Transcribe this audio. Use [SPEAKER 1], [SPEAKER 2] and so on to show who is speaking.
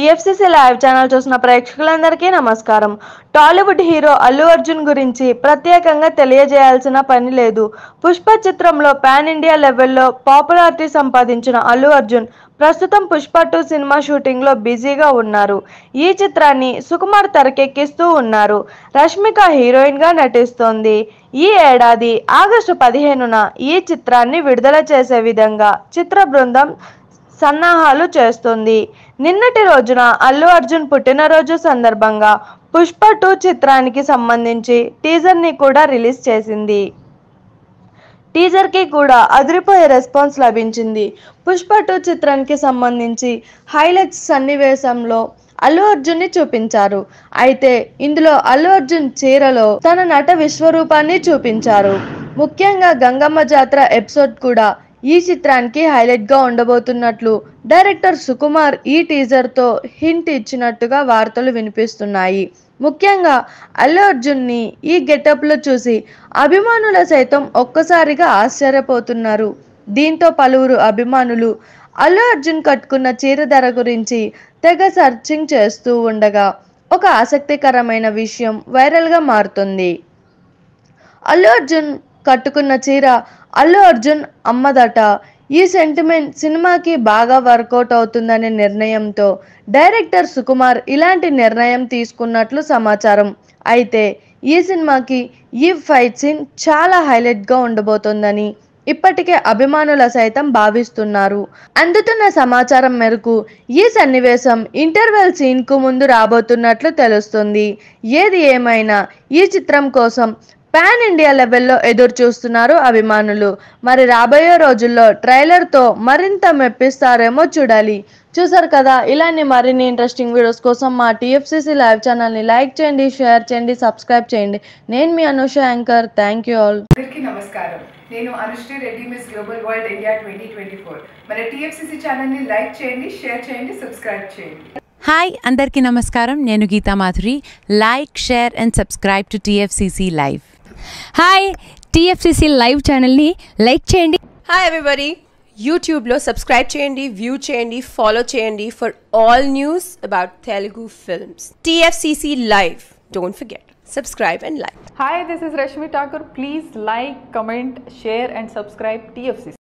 [SPEAKER 1] TFCC live channel చూసిన ప్రేక్షకులందరికీ నమస్కారం టాలీవుడ్ హీరో అల్లు అర్జున్ గురించి ప్రత్యేకంగా తెలియజేయాల్సిన పని లేదు పుష్ప చిత్రంలో పాన్ ఇండియా లెవెల్లో పాపులారిటీ సంపాదించిన అల్లు అర్జున్ ప్రస్తుతం పుష్ప టూ సినిమా షూటింగ్లో బిజీగా ఉన్నారు ఈ చిత్రాన్ని సుకుమార్ తెరకెక్కిస్తూ ఉన్నారు రష్మిక హీరోయిన్గా నటిస్తోంది ఈ ఏడాది ఆగస్టు పదిహేనున ఈ చిత్రాన్ని విడుదల చేసే విధంగా చిత్ర బృందం సన్నాహాలు చేస్తుంది నిన్నటి రోజున అల్లు అర్జున్ పుట్టినరోజు సందర్భంగా పుష్ప టూ చిత్రానికి సంబంధించి టీజర్ని కూడా రిలీజ్ చేసింది టీజర్కి కూడా అదిరిపోయే రెస్పాన్స్ లభించింది పుష్ప టూ చిత్రానికి సంబంధించి హైలైట్స్ సన్నివేశంలో అల్లు అర్జున్ని చూపించారు అయితే ఇందులో అల్లు అర్జున్ చీరలో తన నట విశ్వరూపాన్ని చూపించారు ముఖ్యంగా గంగమ్మ జాతర ఎపిసోడ్ కూడా ఈ చిత్రానికి హైలైట్ గా ఉండబోతున్నట్లు డైరెక్టర్ సుకుమార్ ఈ టీజర్ తో హింట్ ఇచ్చినట్టుగా వార్తలు వినిపిస్తున్నాయి ముఖ్యంగా అల్లు అర్జున్ని ఈ గెటప్ లో చూసి అభిమానుల సైతం ఒక్కసారిగా ఆశ్చర్యపోతున్నారు దీంతో పలువురు అభిమానులు అల్లు అర్జున్ కట్టుకున్న చీర ధర గురించి తెగ సర్చింగ్ చేస్తూ ఉండగా ఒక ఆసక్తికరమైన విషయం వైరల్గా మారుతుంది అల్లు అర్జున్ కట్టుకున్న చీర అల్లు అర్జున్ అమ్మదట ఈ సెంటిమెంట్ సినిమాకి బాగా వర్కౌట్ అవుతుందనే నిర్ణయంతో డైరెక్టర్ సుకుమార్ ఇలాంటి నిర్ణయం తీసుకున్నట్లు సమాచారం అయితే ఈ సినిమాకి ఈ ఫైట్ సీన్ చాలా హైలైట్గా ఉండబోతోందని ఇప్పటికే అభిమానుల సైతం భావిస్తున్నారు అందుతున్న సమాచారం మేరకు ఈ సన్నివేశం ఇంటర్వెల్ సీన్ కు ముందు రాబోతున్నట్లు తెలుస్తుంది ఏది ఏమైనా ఈ చిత్రం కోసం పాన్ ఇండియా లెవెల్లో ఎదురు చూస్తున్నారు అభిమానులు మరి రాబోయే రోజుల్లో ట్రైలర్తో మరింత మెప్పిస్తారేమో చూడాలి చూసారు కదా ఇలాంటి మరిన్ని ఇంట్రెస్టింగ్ వీడియోస్ కోసం మా టీఎఫ్సీసీ లైవ్ ఛానల్ని లైక్ చేయండి షేర్ చేయండి సబ్స్క్రైబ్ చేయండి నేను మీ Anusha anchor thank you all
[SPEAKER 2] అందరికీ నమస్కారం నేను Anushree Reddy miss global world India twenty twenty four మన టీఎఫ్సీసీ ఛానల్ని లైక్ చేయండి షేర్ చేయండి సబ్స్క్రైబ్ చేయండి
[SPEAKER 3] హాయ్ అందరికీ నమస్కారం నేను Geetha Madhuri like share and subscribe to TFCC live
[SPEAKER 4] hi TFCC live ఛానల్ని లైక్ చేయండి
[SPEAKER 5] హాయ్ ఎవ్రీబడి యూట్యూబ్లో సబ్స్క్రైబ్ చేయండి వ్యూ చేయండి ఫాలో చేయండి for all news about Telugu films TFCC live don't forget subscribe and like
[SPEAKER 6] Hi, this is Rashmi Thakur. Please like, comment, share, and subscribe TFCC.